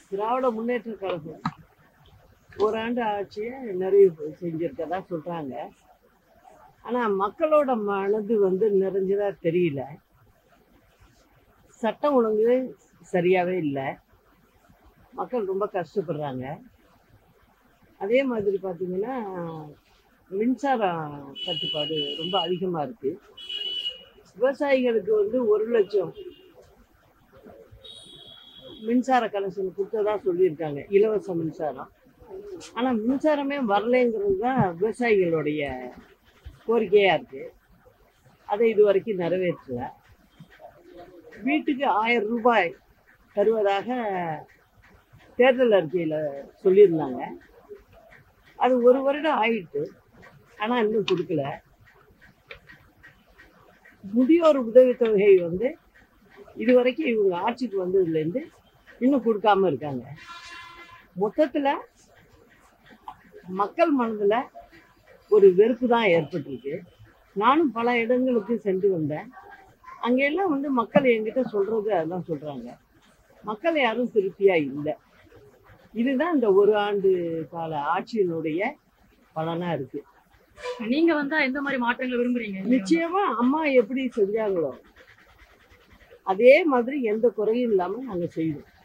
திராவிட முன்னேற்ற கழகம் ஓராண்டு ஆட்சியை நிறைவு செஞ்சிருக்கதா சொல்றாங்க ஆனா மக்களோட மனது வந்து நிறைஞ்சதா தெரியல சட்டம் ஒழுங்கு சரியாவே இல்லை மக்கள் ரொம்ப கஷ்டப்படுறாங்க அதே மாதிரி பார்த்தீங்கன்னா மின்சார தட்டுப்பாடு ரொம்ப அதிகமாக இருக்கு விவசாயிகளுக்கு வந்து ஒரு லட்சம் மின்சார கனெக்ஷன் கொடுத்ததா சொல்லியிருக்காங்க இலவச மின்சாரம் ஆனால் மின்சாரமே வரலைங்கிறது தான் விவசாயிகளுடைய கோரிக்கையாக இருக்கு அதை இது வரைக்கும் நிறைவேற்றல வீட்டுக்கு ஆயிரம் ரூபாய் தருவதாக தேர்தல் அறிக்கையில் சொல்லியிருந்தாங்க அது ஒரு வருடம் ஆயிட்டு ஆனால் இன்னும் கொடுக்கல முதியோர் உதவித்தொகை வந்து இது வரைக்கும் இவங்க ஆட்சிக்கு வந்ததுலேருந்து இன்னும் கொடுக்காம இருக்காங்க மொத்தத்தில் மக்கள் மனதில் ஒரு வெறுப்பு தான் ஏற்பட்டிருக்கு நானும் பல இடங்களுக்கு சென்று வந்தேன் அங்கெல்லாம் வந்து மக்கள் என்கிட்ட சொல்றது அதான் சொல்றாங்க மக்கள் யாரும் திருப்தியா இல்லை இதுதான் இந்த ஒரு ஆண்டு கால ஆட்சியினுடைய பலனா இருக்கு நீங்க வந்தா எந்த மாதிரி மாற்றங்களை விரும்புறீங்க நிச்சயமா அம்மா எப்படி செஞ்சாங்களோ அதே மாதிரி எந்த குறையும் இல்லாம நாங்க செய்வோம்